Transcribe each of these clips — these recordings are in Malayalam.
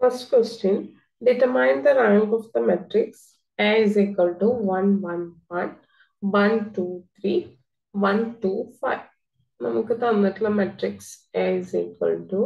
First question, determine the rank of the matrix A is equal to 1, 1, 1, 1, 2, 3, 1, 2, 5. നമുക്ക് തന്നിട്ടുള്ള matrix A is equal to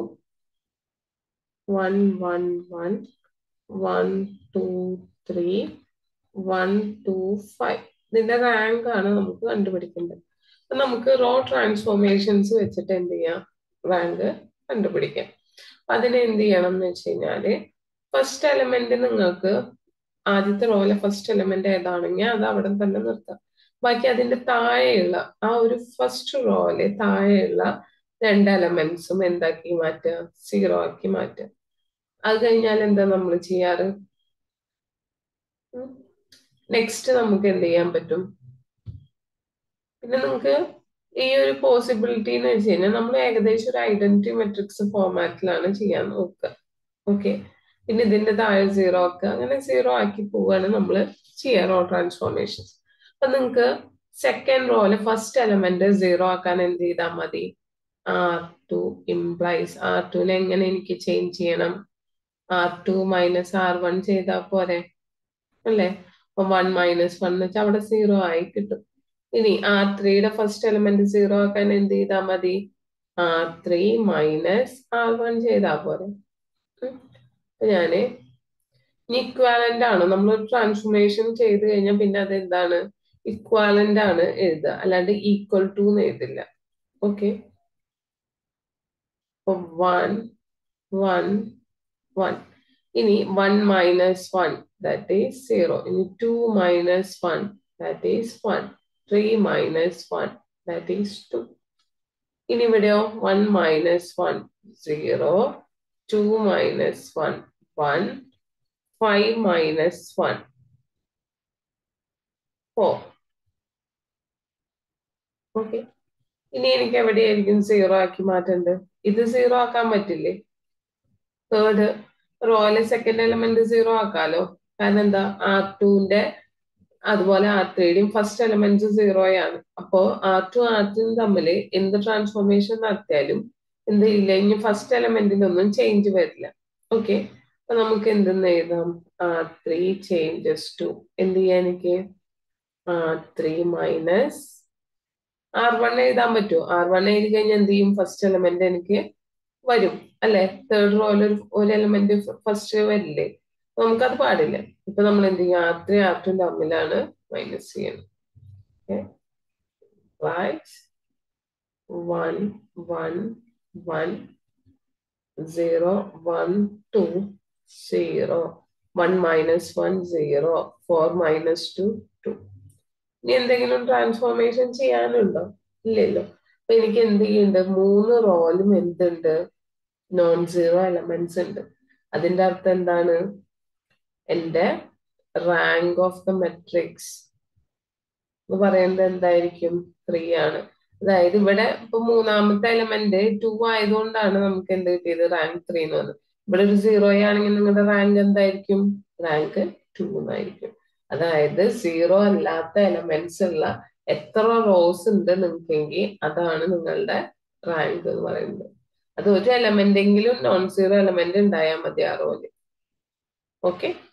one one one one two three one two five ഇതിന്റെ റാങ്ക് ആണ് നമുക്ക് കണ്ടുപിടിക്കേണ്ടത് അപ്പൊ നമുക്ക് റോ ട്രാൻസ്ഫോർമേഷൻസ് വെച്ചിട്ട് എന്ത് ചെയ്യാം റാങ്ക് കണ്ടുപിടിക്കാം അപ്പൊ അതിന് എന്ത് ചെയ്യണം എന്ന് വെച്ച് കഴിഞ്ഞാല് ഫസ്റ്റ് എലമെന്റ് നിങ്ങൾക്ക് ആദ്യത്തെ റോയിലെ ഫസ്റ്റ് എലമെന്റ് ഏതാണെങ്കിൽ അത് അവിടെ തന്നെ നിർത്താം ബാക്കി അതിന്റെ താഴെയുള്ള ആ ഒരു ഫസ്റ്റ് റോയില് താഴെയുള്ള രണ്ട് എലമെന്റ്സും എന്താക്കി മാറ്റുക സീറോ ആക്കി മാറ്റുക അത് കഴിഞ്ഞാൽ എന്താ നമ്മൾ ചെയ്യാറ് നെക്സ്റ്റ് നമുക്ക് എന്ത് ചെയ്യാൻ പറ്റും പിന്നെ നിങ്ങൾക്ക് ഈ ഒരു പോസിബിലിറ്റി എന്ന് വെച്ച് കഴിഞ്ഞാൽ നമ്മൾ ഏകദേശം ഒരു ഐഡന്റിറ്റി മെട്രിക്സ് ഫോമാറ്റിലാണ് ചെയ്യാൻ നോക്കുക ഓക്കെ പിന്നെ ഇതിന്റെ താഴെ സീറോ ആക്കുക അങ്ങനെ സീറോ ആക്കി പോവുകയാണ് നമ്മൾ ചെയ്യുക റോ ട്രാൻസ്ഫോർമേഷൻസ് അപ്പൊ നിങ്ങൾക്ക് സെക്കൻഡ് റോയില് ഫസ്റ്റ് എലമെന്റ് സീറോ ആക്കാൻ എന്ത് ചെയ്താൽ മതി ആർ ടു ഇംപ്ലൈസ് ആർ ടുവിനെ എങ്ങനെ എനിക്ക് ചേഞ്ച് ചെയ്യണം R two minus R one ചെയ്താൽ പോരെ അല്ലേ അപ്പൊ വൺ മൈനസ് വൺ എന്ന് വെച്ചാൽ അവിടെ സീറോ ആയി കിട്ടും ഇനി ആർ ത്രീയുടെ ഫസ്റ്റ് എലമെന്റ് സീറോ ആക്കാൻ എന്ത് ചെയ്താൽ മതി R three minus R one ചെയ്താൽ പോരെ ഞാന് ഇക്വാലന്റ് ആണ് നമ്മൾ ട്രാൻസ്ഫോർമേഷൻ ചെയ്ത് കഴിഞ്ഞാൽ പിന്നെ അത് എന്താണ് ഇക്വാലന്റ് ആണ് എഴുതുക അല്ലാണ്ട് ഈക്വൽ ടു എന്ന് എഴുതില്ല ഓക്കെ വൺ വൺ വൺ ഇനി one minus one that is zero ഇനി two minus one that is one three minus one that is two ഇനി ഇവിടെയോ one minus one zero two minus one one five minus one four okay ഇനി എനിക്ക് എവിടെയായിരിക്കും സീറോ ആക്കി മാറ്റേണ്ടത് ഇത് സീറോ ആക്കാൻ പറ്റില്ലേ തേർഡ് റോയിലെ സെക്കൻഡ് എലമെന്റ് സീറോ ആക്കാലോ കാരണം എന്താ ആർ ടുവിന്റെ അതുപോലെ ആർ ത്രീയുടെയും ഫസ്റ്റ് എലമെന്റ് സീറോയാണ് അപ്പോ ആർ ടു ആർ ടുവും തമ്മിൽ എന്ത് ട്രാൻസ്ഫോർമേഷൻ നടത്തിയാലും എന്ത് ഇല്ല ഇനി ഫസ്റ്റ് എലമെന്റിനൊന്നും ചേഞ്ച് വരില്ല ഓക്കെ അപ്പൊ നമുക്ക് എന്തെന്ന് എഴുതാം ആർ ത്രീ ചേഞ്ചസ് ടു എന്ത് ചെയ്യാൻ എനിക്ക് R three minus R one എഴുതാൻ പറ്റുമോ ആർ വൺ എഴുതി കഴിഞ്ഞാൽ എന്ത് ചെയ്യും ഫസ്റ്റ് എലമെന്റ് എനിക്ക് വരും അല്ലെ തേർഡ് റോയിൽ ഒരു ഒരു എലമെന്റ് ഫസ്റ്റ് വരില്ലേ നമുക്കത് പാടില്ല ഇപ്പൊ നമ്മൾ എന്ത് ചെയ്യും ആർ ത്രീ ആർ ടു തമ്മിലാണ് മൈനസ് ചെയ്യുന്നത് right one one one zero one two zero one minus one zero four minus two two ഇനി എന്തെങ്കിലും ട്രാൻസ്ഫോർമേഷൻ ചെയ്യാനുണ്ടോ ഇല്ലല്ലോ അപ്പൊ എനിക്ക് എന്ത് ചെയ്യുന്നുണ്ട് മൂന്ന് റോയിലും എന്തുണ്ട് നോൺ സീറോ എലമെന്റ്സ് ഉണ്ട് അതിന്റെ അർത്ഥം എന്താണ് എന്റെ റാങ്ക് ഓഫ് ദ മെട്രിക്സ് എന്ന് പറയുന്നത് എന്തായിരിക്കും ത്രീ ആണ് അതായത് ഇവിടെ ഇപ്പൊ മൂന്നാമത്തെ എലമെന്റ് ടു ആയതുകൊണ്ടാണ് നമുക്ക് എന്ത് കിട്ടിയത് റാങ്ക് ത്രീ എന്ന് പറഞ്ഞത് ഇവിടെ ഒരു സീറോ ആണെങ്കിൽ നിങ്ങളുടെ റാങ്ക് എന്തായിരിക്കും റാങ്ക് ടു എന്നായിരിക്കും അതായത് സീറോ അല്ലാത്ത എലമെന്റ്സ് ഉള്ള എത്ര റോസ് ഉണ്ട് നിങ്ങൾക്കെങ്കിൽ അതാണ് നിങ്ങളുടെ റാങ്ക് എന്ന് പറയുന്നത് അത് ഒരു എലമെന്റ് എങ്കിലും നോൺ സീറോ എലമെന്റ് ഉണ്ടായാൽ മതി ആ റോയില് ഓക്കെ